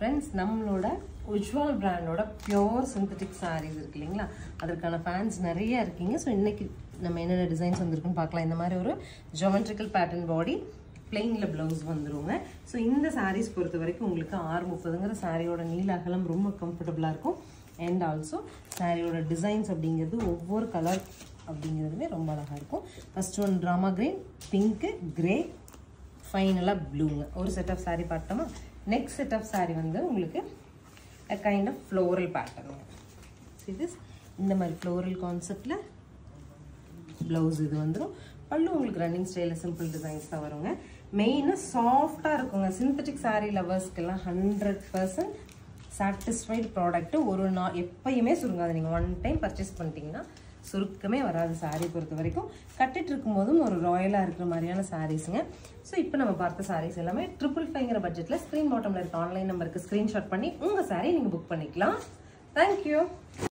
friends நம்மளோட உஜ்வால் பிராண்டோட pure synthetic sarees இருக்கு இல்லைங்களா அதற்கான ஃபேன்ஸ் நிறைய இருக்கீங்க ஸோ இன்னைக்கு நம்ம என்னென்ன டிசைன்ஸ் வந்திருக்குன்னு பார்க்கலாம் இந்த மாதிரி ஒரு ஜோமெட்ரிக்கல் பேட்டர்ன் பாடி பிளெயினில் ப்ளவுஸ் வந்துருங்க ஸோ இந்த sarees பொறுத்த வரைக்கும் உங்களுக்கு ஆறு முப்பதுங்கிற சாரியோட நீல அகலம் ரொம்ப கம்ஃபர்டபுளாக இருக்கும் அண்ட் ஆல்சோ சாரியோட டிசைன்ஸ் அப்படிங்கிறது ஒவ்வொரு கலர் அப்படிங்கிறதுமே ரொம்ப அழகாக இருக்கும் ஃபர்ஸ்ட் ஒன் ட்ராமா கிரீன் பிங்க்கு கிரே ஃபைனலாக ப்ளூங்க ஒரு செட் ஆஃப் saree பார்த்தோமா நெக்ஸ்ட் செட் ஆஃப் saree வந்து உங்களுக்கு a கைண்ட் ஆஃப் ஃப்ளோரல் பேட்டர்னுங்க இது இந்த மாதிரி ஃப்ளோரல் கான்செப்டில் ப்ளவுஸ் இது வந்துடும் பல்லு உங்களுக்கு ரன்னிங் ஸ்டைலில் சிம்பிள் டிசைன்ஸ் தான் வருங்க மெயினாக சாஃப்டாக இருக்குங்க சிந்தட்டிக் saree லவர்ஸ்க்கெல்லாம் ஹண்ட்ரட் பர்சன்ட் சாட்டிஸ்ஃபைடு ப்ராடக்ட்டு ஒரு நாள் எப்பயுமே சுருங்காது நீங்கள் ஒன் டைம் பர்ச்சேஸ் பண்ணிட்டீங்கன்னா சுருக்கமே வராது saree பொறுத்த வரைக்கும் கட்டிட்டு இருக்கும்போதும் ஒரு ராயலாக இருக்கிற மாதிரியான சாரீஸுங்க ஸோ இப்போ நம்ம பார்த்த sarees எல்லாமே ட்ரிபிள் ஃபைங்கிற பட்ஜெட்டில் ஸ்க்ரீன் பாட்டமில் இருக்க ஆன்லைன் நம்பருக்கு ஸ்க்ரீன்ஷாட் பண்ணி உங்கள் saree நீங்கள் புக் பண்ணிக்கலாம் தேங்க்யூ